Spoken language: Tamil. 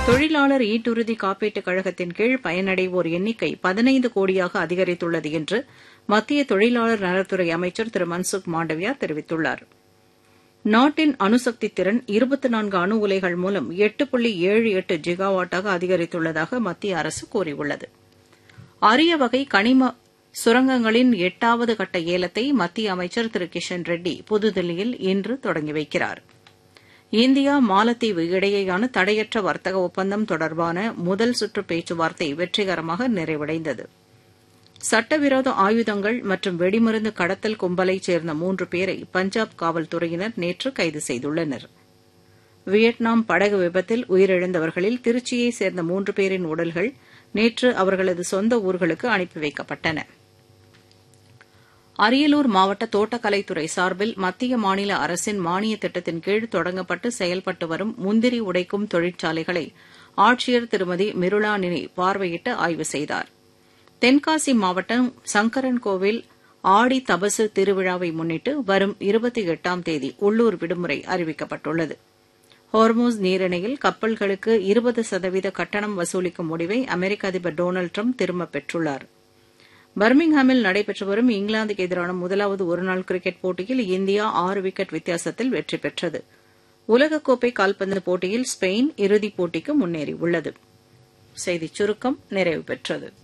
தொழிலாளர் ஈட்டுறுதி காப்பீட்டுக் கழகத்தின் கீழ் பயனடைவோர் எண்ணிக்கை பதினைந்து கோடியாக அதிகரித்துள்ளது என்று மத்திய தொழிலாளர் நலத்துறை அமைச்சர் திரு மன்சுக் மாண்டவியா தெரிவித்துள்ளார் நாட்டின் அணுசக்தி திறன் இருபத்தி நான்கு அணு உலைகள் மூலம் எட்டு புள்ளி ஏழு எட்டு ஜிகாவாட்டாக அதிகரித்துள்ளதாக மத்திய அரசு கூறியுள்ளது அரிய வகை கனிம சுரங்கங்களின் எட்டாவது கட்ட ஏலத்தை மத்திய அமைச்சர் திரு கிஷன் ரெட்டி புதுதில்லியில் இன்று தொடங்கி வைக்கிறார் இந்தியா மாலத்தீவு இடையேயான தடையற்ற வர்த்தக ஒப்பந்தம் தொடர்பான முதல் சுற்று பேச்சுவார்த்தை வெற்றிகரமாக நிறைவடைந்தது சட்டவிரோத ஆயுதங்கள் மற்றும் வெடிமருந்து கடத்தல் கும்பலைச் சேர்ந்த மூன்று பேரை பஞ்சாப் காவல்துறையினர் நேற்று கைது செய்துள்ளனர் வியட்நாம் படகு விபத்தில் உயிரிழந்தவர்களில் திருச்சியைச் சேர்ந்த மூன்று பேரின் உடல்கள் நேற்று அவர்களது சொந்த ஊர்களுக்கு அனுப்பி வைக்கப்பட்டன அரியலூர் மாவட்ட தோட்டக்கலைத்துறை சார்பில் மத்திய மாநில அரசின் மானிய திட்டத்தின் கீழ் தொடங்கப்பட்டு செயல்பட்டு வரும் முந்திரி உடைக்கும் தொழிற்சாலைகளை ஆட்சியர் திருமதி மிருளாநிதி பார்வையிட்டு ஆய்வு செய்தார் தென்காசி மாவட்டம் சங்கரன்கோவில் ஆடி தபசு திருவிழாவை முன்னிட்டு வரும் இருபத்தி எட்டாம் தேதி உள்ளூர் விடுமுறை அறிவிக்கப்பட்டுள்ளது ஹோர்மோஸ் நீரிணையில் கப்பல்களுக்கு இருபது சதவீத கட்டணம் வசூலிக்கும் முடிவை அமெரிக்க அதிபர் டொனால்டு ட்ரம்ப் திரும்பப் பெற்றுள்ளார் பர்மிங்ஹாமில் நடைபெற்று வரும் இங்கிலாந்துக்கு எதிரான முதலாவது ஒருநாள் கிரிக்கெட் போட்டியில் இந்தியா ஆறு விக்கெட் வித்தியாசத்தில் வெற்றி பெற்றது உலகக்கோப்பை கால்பந்து போட்டியில் ஸ்பெயின் இறுதிப் போட்டிக்கு முன்னேறியுள்ளது செய்திச் சுருக்கம் நிறைவு பெற்றது